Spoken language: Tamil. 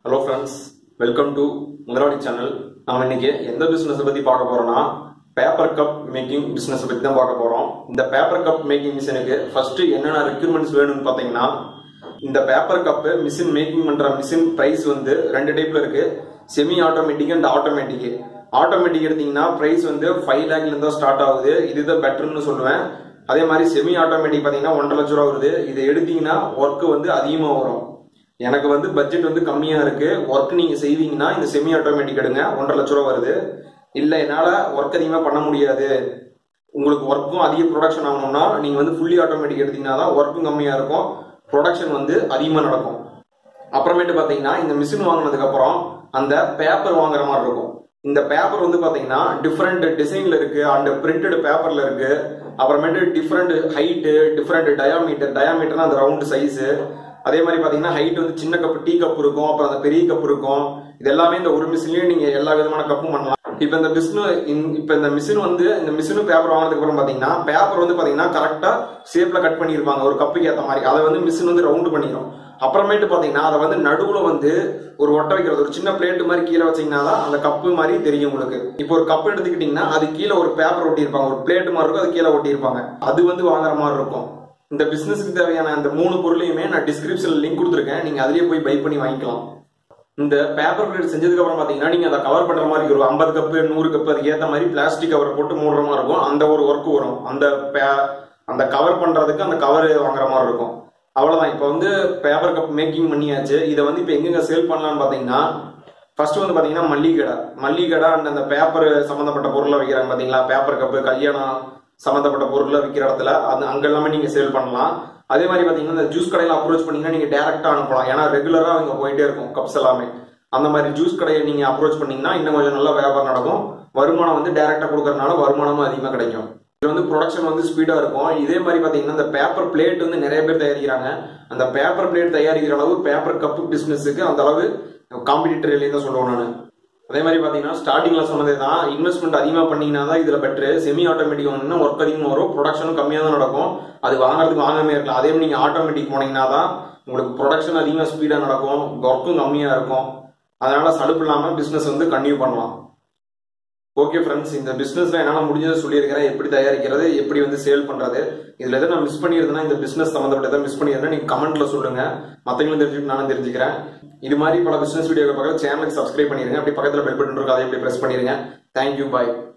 hello friends welcome to Mudhalali channel நம்ம இன்னைக்கு எந்த பிசினஸ் பத்தி பார்க்க போறோம்னா பேப்பர் கப் மேக்கிங் பிசினஸ் பத்தி தான் பார்க்க போறோம் இந்த பேப்பர் கப் மேக்கிங் மிஷினுக்கு ஃபர்ஸ்ட் என்னென்ன ரெக்யூர்மெண்ட்ஸ் வேணும்னு பாத்தீங்கன்னா இந்த பேப்பர் கப் மிஷின் மேக்கிங் பண்ற மிஷின் பிரைஸ் வந்து ரெண்டு டைப்ல இருக்கு semi automatic and automatic automatic எடுத்தீங்கன்னா பிரைஸ் வந்து ஃபைவ் லேக்ல இருந்தா ஸ்டார்ட் ஆகுது இதுதான் பெட்டர்னு சொல்லுவேன் அதே மாதிரி செமி ஆட்டோமேட்டிக் பாத்தீங்கன்னா ஒன்றரை லட்ச ரூபா வருது இதை எடுத்தீங்கன்னா ஒர்க் வந்து அதிகமா வரும் எனக்கு வந்து பட்ஜெட் வந்து கம்மியா இருக்கு ஒர்க் நீங்க செய்வீங்கன்னா இந்த செமி ஆட்டோமேட்டிக் எடுங்க ஒன்றரை லட்ச ரூபா வருது இல்ல என்னால ஒர்க் அதிகமா பண்ண முடியாது உங்களுக்கு ஒர்க்கும் அதிக ப்ரொடக்ஷன் ஆகணும்னா நீங்க வந்து ஃபுல்லி ஆட்டோமேட்டிக் எடுத்தீங்கன்னா தான் ஒர்க்கும் கம்மியா இருக்கும் ப்ரொடக்ஷன் வந்து அதிகமா நடக்கும் அப்புறமேட்டு பாத்தீங்கன்னா இந்த மிஷின் வாங்கினதுக்கு அப்புறம் அந்த பேப்பர் வாங்குற மாதிரி இருக்கும் இந்த பேப்பர் வந்து பாத்தீங்கன்னா டிஃப்ரெண்ட் டிசைன்ல இருக்கு அண்ட் பிரிண்டட் பேப்பர்ல இருக்கு அப்புறமேட்டு டிஃப்ரெண்ட் ஹைட்டு டிஃப்ரெண்ட் டயாமீட்டர் டயாமீட்டர்னா அந்த ரவுண்ட் சைஸ் அதே மாதிரி பாத்தீங்கன்னா ஹைட் வந்து சின்ன கப் டீ கப் இருக்கும் அப்புறம் அந்த பெரிய கப் இருக்கும் இது எல்லாமே இந்த ஒரு மிஷின்லயே நீங்க எல்லா விதமான கப்பும் பண்ணலாம் இப்ப இந்த மிஷின் இப்ப இந்த மிஷின் வந்து இந்த மிஷினும் பேப்பர் வாங்கினதுக்கு அப்புறம் பாத்தீங்கன்னா பேப்பர் வந்து பாத்தீங்கன்னா கரெக்டா ஷேப்ல கட் பண்ணிருப்பாங்க ஒரு கப்புக்கு ஏத்த மாதிரி அதை வந்து மிஷின் வந்து ரவுண்ட் பண்ணிடும் அப்புறமேட்டு பாத்தீங்கன்னா அதை வந்து நடுவுல வந்து ஒரு ஒட்ட வைக்கிறது ஒரு சின்ன பிளேட் மாதிரி கீழே வச்சீங்கன்னா தான் அந்த கப்பு மாதிரி தெரியும் உங்களுக்கு இப்போ ஒரு கப் எடுத்துக்கிட்டீங்கன்னா அது கீழே ஒரு பேப்பர் ஒட்டியிருப்பாங்க ஒரு பிளேட் மாதிரி இருக்கும் அது கீழே ஒட்டியிருப்பாங்க அது வந்து வாங்குற மாதிரி இருக்கும் இந்த பிசினஸ்க்கு தேவையான அந்த மூணு பொருளையுமே நான் டிஸ்கிரிப்ஷன்ல லிங்க் கொடுத்துருக்கேன் நீங்க அதுலயே போய் பை பண்ணி வாங்கிக்கலாம் இந்த பேப்பர் பிளேட் செஞ்சதுக்கு அப்புறம் பாத்தீங்கன்னா நீங்க அதை கவர் பண்ற மாதிரி ஒரு ஐம்பது கப்பு நூறு கப்பு அதுக்கு ஏத்த மாதிரி பிளாஸ்டிக் கவர் போட்டு மூடுற மாதிரி இருக்கும் அந்த ஒரு ஒர்க் வரும் அந்த பே- அந்த கவர் பண்றதுக்கு அந்த கவர் வாங்குற மாதிரி இருக்கும் அவ்வளவுதான் இப்போ வந்து பேப்பர் கப் மேக்கிங் பண்ணியாச்சு இதை வந்து இப்போ எங்கெங்க சேல் பண்ணலாம்னு பாத்தீங்கன்னா ஃபர்ஸ்ட் வந்து பாத்தீங்கன்னா மல்லிகை கடை மல்லிகை கடை அண்ட் அந்த பேப்பர் சம்பந்தப்பட்ட பொருளை வைக்கிறாங்க பாத்தீங்களா பேப்பர் கப்பு கல்யாணம் சம்பந்தப்பட்ட பொருளை விற்கிற இடத்துல அது அங்க எல்லாமே நீங்க சேல் பண்ணலாம் அதே மாதிரி பாத்தீங்கன்னா இந்த ஜூஸ் கடையில அப்ரோச் பண்ணீங்கன்னா நீங்க டேரக்டா அனுப்பலாம் ஏன்னா ரெகுலரா அங்க போயிட்டே இருக்கும் கப்ஸ் எல்லாமே அந்த மாதிரி ஜூஸ் கடையை நீங்க அப்ரோச் பண்ணீங்கன்னா இன்னும் கொஞ்சம் நல்ல வியாபாரம் நடக்கும் வருமானம் வந்து டைரக்டா கொடுக்கறதுனால வருமானமும் அதிகமா கிடைக்கும் இது வந்து ப்ரொடக்ஷன் வந்து ஸ்பீடா இருக்கும் இதே மாதிரி பாத்தீங்கன்னா இந்த பேப்பர் பிளேட் வந்து நிறைய பேர் தயாரிக்கிறாங்க அந்த பேப்பர் பிளேட் தயாரிக்கிற அளவு பேப்பர் கப் பிசினஸுக்கு அந்த அளவு காம்படிட்டர் இல்லைன்னு தான் சொல்லுவேன் நான் அதே மாதிரி பாத்தீங்கன்னா ஸ்டார்டிங்ல சொன்னதே தான் இன்வெஸ்ட்மெண்ட் அதிகமா பண்ணீங்கன்னா தான் இதுல பெட்ரு செமி ஆட்டோமேட்டிக் வாங்கினா ஒர்க் அதிகமா வரும் ப்ரொடக்ஷனும் கம்மியா தான் நடக்கும் அது வாங்குறதுக்கு வாங்காமே இருக்கலாம் அதே மாதிரி நீங்க ஆட்டோமேட்டிக் போனீங்கன்னா தான் உங்களுக்கு ப்ரொடக்ஷன் அதிகமா ஸ்பீடா நடக்கும் ஒர்க்கும் கம்மியா இருக்கும் அதனால சலுப்பு இல்லாம பிசினஸ் வந்து கன்டினியூ பண்ணலாம் ஓகே ஃப்ரெண்ட்ஸ் இந்த பிசினஸ்ல என்னால முடிஞ்சதை சொல்லியிருக்கிறேன் எப்படி தயாரிக்கிறது எப்படி வந்து சேல் பண்றது இதுல எதாவது நான் மிஸ் பண்ணியிருந்தேன்னா இந்த பிசினஸ் சம்மந்தப்பட்ட எதாவது மிஸ் பண்ணியிருந்தா நீங்க கமெண்ட்ல சொல்லுங்க மத்தவங்களும் தெரிஞ்சுட்டு நானும் தெரிஞ்சுக்கிறேன் இது மாதிரி பல பிசினஸ் வீடியோ பார்க்க சேனலுக்கு சப்ஸ்கிரைப் பண்ணிருங்க அப்படி பக்கத்துல பெல் பட்டன் இருக்கும் அதை எப்படி பிரஸ் பண்ணிருங்க தேங்க்யூ பாய்